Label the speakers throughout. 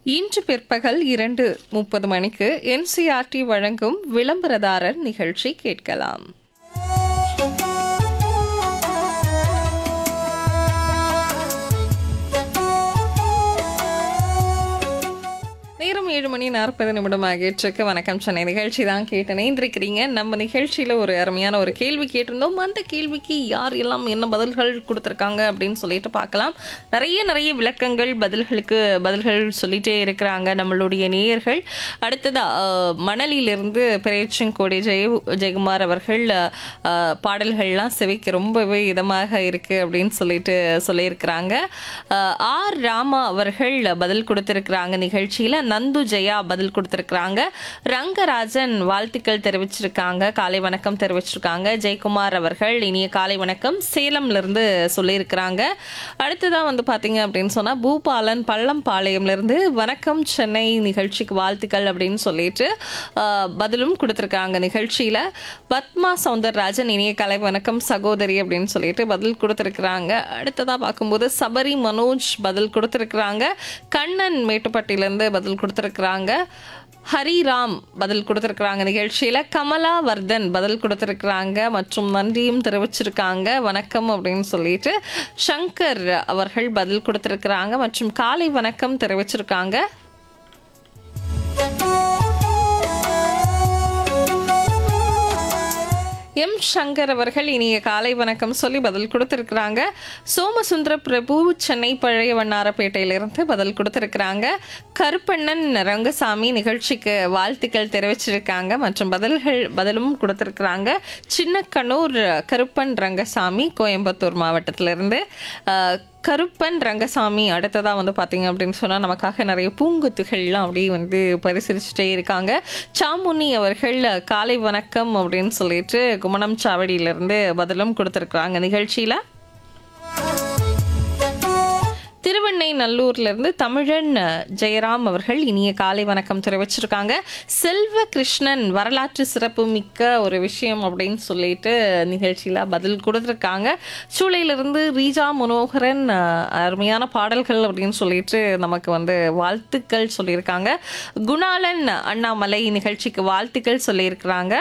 Speaker 1: இன்று பிற்பகல் இரண்டு முப்பது மணிக்கு என்சிஆர்டி வழங்கும் விளம்பரதாரர் நிகழ்ச்சி கேட்கலாம் நேரம் ஏழு மணி நாற்பது நிமிடம் ஆகிட்டுருக்கு வணக்கம் சென்னை நிகழ்ச்சி தான் கேட்டு இணைந்திருக்கிறீங்க நம்ம நிகழ்ச்சியில் ஒரு அருமையான ஒரு கேள்வி கேட்டிருந்தோம் அந்த கேள்விக்கு யார் எல்லாம் என்ன பதில்கள் கொடுத்துருக்காங்க அப்படின்னு சொல்லிட்டு பார்க்கலாம் நிறைய நிறைய விளக்கங்கள் பதில்களுக்கு பதில்கள் சொல்லிட்டே இருக்கிறாங்க நம்மளுடைய நேயர்கள் அடுத்ததா அஹ், மணலியிலிருந்து பிரேச்சங்கோடி ஜெய ஜெயக்குமார் அவர்கள் அஹ், பாடல்கள்லாம் செவிக்கு ரொம்பவே இதமாக இருக்கு அப்படின்னு சொல்லிட்டு சொல்லியிருக்கிறாங்க அஹ், ஆர் ராமா அவர்கள் பதில் கொடுத்திருக்கிறாங்க நிகழ்ச்சியில நந்து ஜெயா பதில் கொடுத்திருக்கிறாங்க ரங்கராஜன் வாழ்த்துக்கள் தெரிவிச்சிருக்காங்க காலை வணக்கம் தெரிவிச்சிருக்காங்க ஜெயக்குமார் அவர்கள் இனிய காலை வணக்கம் சேலம்ல இருந்து சொல்லியிருக்கிறாங்க அடுத்ததா வந்து பாத்தீங்க அப்படின்னு சொன்னா பூபாலன் பள்ளம்பாளையம்ல இருந்து வணக்கம் சென்னை நிகழ்ச்சிக்கு வாழ்த்துக்கள் அப்படின்னு சொல்லிட்டு அஹ், பதிலும் கொடுத்திருக்காங்க நிகழ்ச்சியில பத்மா சவுந்தரராஜன் இனிய கலை வணக்கம் சகோதரி அப்படின்னு சொல்லிட்டு பதில் கொடுத்திருக்கிறாங்க அடுத்ததா பார்க்கும்போது சபரி மனோஜ் பதில் கொடுத்திருக்கிறாங்க கண்ணன் மேட்டுப்பட்டியிலேருந்து பதில் கொடுத்திருக்கிறாங்க ஹரிராம் பதில் கொடுத்திருக்கிறாங்க நிகழ்ச்சியில கமலா வர்தன் பதில் கொடுத்திருக்கிறாங்க மற்றும் நன்றியும் தெரிவிச்சிருக்காங்க வணக்கம் அப்படின்னு சொல்லிட்டு சங்கர் அவர்கள் பதில் கொடுத்திருக்கிறாங்க மற்றும் காலை வணக்கம் தெரிவிச்சிருக்காங்க எம் சங்கர் அவர்கள் இனிய காலை வணக்கம் சொல்லி பதில் கொடுத்திருக்கிறாங்க சோமசுந்தர பிரபு சென்னை பழைய வண்ணாரப்பேட்டையிலிருந்து பதில் கொடுத்திருக்கிறாங்க கருப்பண்ணன் ரங்கசாமி நிகழ்ச்சிக்கு வாழ்த்துக்கள் தெரிவிச்சிருக்காங்க மற்றும் பதில்கள் பதிலும் கொடுத்திருக்கிறாங்க சின்னக்கண்ணூர் கருப்பன் ரங்கசாமி கோயம்புத்தூர் மாவட்டத்திலிருந்து அஹ், கருப்பன் ரங்கசாமி அடுத்ததாக வந்து பார்த்தீங்க அப்படின்னு சொன்னால் நமக்காக நிறைய பூங்குத்துகள்லாம் அப்படியே வந்து பரிசீலிச்சுட்டே இருக்காங்க சாமுனி அவர்கள் காலை வணக்கம் அப்படின்னு சொல்லிட்டு குமணம் சாவடியிலிருந்து பதிலும் கொடுத்துருக்குறாங்க நிகழ்ச்சியில் திருவெண்ணை நல்லூர்ல இருந்து தமிழன் ஜெயராம் அவர்கள் இனிய காலை வணக்கம் தெரிவிச்சிருக்காங்க செல்வ கிருஷ்ணன் வரலாற்று சிறப்பு மிக்க ஒரு விஷயம் அப்படின்னு சொல்லிட்டு நிகழ்ச்சியில பதில் கொடுத்துருக்காங்க சூளையிலிருந்து ரீஜா மனோகரன் அஹ், அருமையான பாடல்கள் அப்படின்னு சொல்லிட்டு நமக்கு வந்து வாழ்த்துக்கள் சொல்லியிருக்காங்க குணாலன் அண்ணாமலை நிகழ்ச்சிக்கு வாழ்த்துக்கள் சொல்லியிருக்கிறாங்க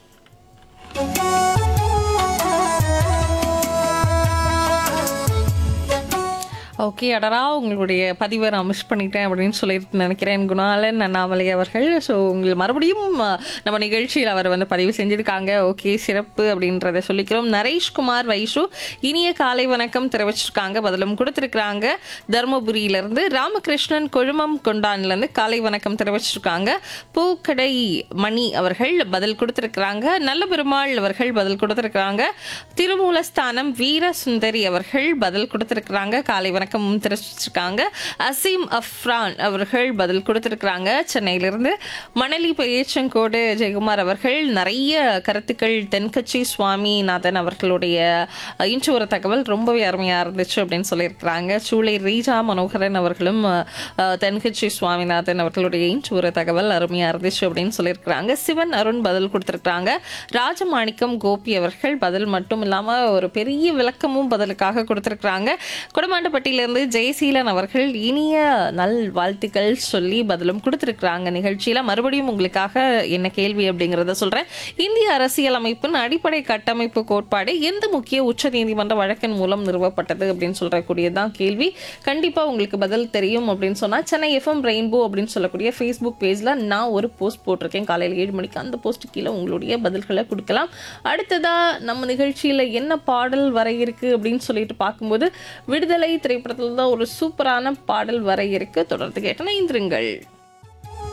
Speaker 1: ஓகே அடரா உங்களுடைய பதிவை நான் மிஸ் பண்ணிட்டேன் அப்படின்னு சொல்லிட்டு நினைக்கிறேன் குணாலன் அண்ணாமலை அவர்கள் ஸோ உங்கள் மறுபடியும் அஹ், நம்ம நிகழ்ச்சியில் அவர் வந்து பதிவு செஞ்சுருக்காங்க ஓகே சிறப்பு அப்படின்றத சொல்லிக்கிறோம் நரேஷ்குமார் வைஷு இனிய காலை வணக்கம் தெரிவிச்சிருக்காங்க பதிலும் கொடுத்துருக்குறாங்க தருமபுரியிலேருந்து ராமகிருஷ்ணன் கொழுமம் கொண்டான்லேருந்து காலை வணக்கம் தெரிவிச்சிருக்காங்க பூக்கடை மணி அவர்கள் பதில் கொடுத்துருக்குறாங்க நல்ல பெருமாள் அவர்கள் பதில் கொடுத்துருக்குறாங்க திருமூலஸ்தானம் வீர சுந்தரி அவர்கள் பதில் கொடுத்துருக்குறாங்க காலை வணக்கம் தெரிவிச்சிருக்காங்க அசீம் அஃப்ரான் அவர்கள் பதில் கொடுத்துருக்குறாங்க சென்னையிலிருந்து மணலி பெரியச்சங்கோடு ஜெயக்குமார் அவர்கள் நிறைய கருத்துக்கள் தென்கட்சி சுவாமிநாதன் அவர்களுடைய அஹ், இன்று ஒரு தகவல் ரொம்பவே அருமையாக இருந்துச்சு அப்படின்னு சொல்லியிருக்கிறாங்க சூளை ரீஜா மனோகரன் அவர்களும் அஹ், அஹ், தென்கட்சி சுவாமிநாதன் அவர்களுடைய இன்று ஒரு தகவல் அருமையாக இருந்துச்சு அப்படின்னு சொல்லியிருக்கிறாங்க சிவன் அருண் பதில் கொடுத்துருக்காங்க ராஜமாணிக்கம் கோபி அவர்கள் பதில் மட்டும் இல்லாமல் ஒரு பெரிய விளக்கமும் பதிலுக்காக கொடுத்துருக்குறாங்க குடமாண்டப்பட்டியிலேருந்து ஜெயசீலன் அவர்கள் இனிய நல் வாழ்த்துக்கள் சொல்லி பதிலும் கொடுத்துருக்குறாங்க நிகழ்ச்சியில் மறுபடியும் உங்களுக்காக என்ன கேள்வி அப்படிங்கிறத சொல்கிறேன் இந்திய அரசியலமைப்பின் அடிப்படை கட்டமைப்பு கோட்பாடு எந்த முக்கிய உச்ச நீதிமன்ற வழக்கின் மூலம் நிறுவப்பட்டது அப்படின்னு சொல்லக்கூடியதான் கேள்வி கண்டிப்பாக உங்களுக்கு பதில் தெரியும் அப்படின்னு சொன்னால் சென்னை எஃப்எம் ரெயின்போ அப்படின்னு சொல்லக்கூடிய ஃபேஸ்புக் பேஜில் நான் ஒரு போஸ்ட் போட்டிருக்கேன் காலையில் ஏழு மணிக்கு அந்த போஸ்ட் கீழே உங்களுடைய பதில்களை கொடுக்கலாம் அடுத்ததாக நம்ம நிகழ்ச்சியில் என்ன பாடல் வர இருக்கு அப்படின்னு சொல்லிட்டு பார்க்கும்போது விடுதலை திரைப்படத்தில் தான் ஒரு சூப்பரான பாடல் வர இருக்கு தொடர்ந்து கேட்டன இந்திருங்கள்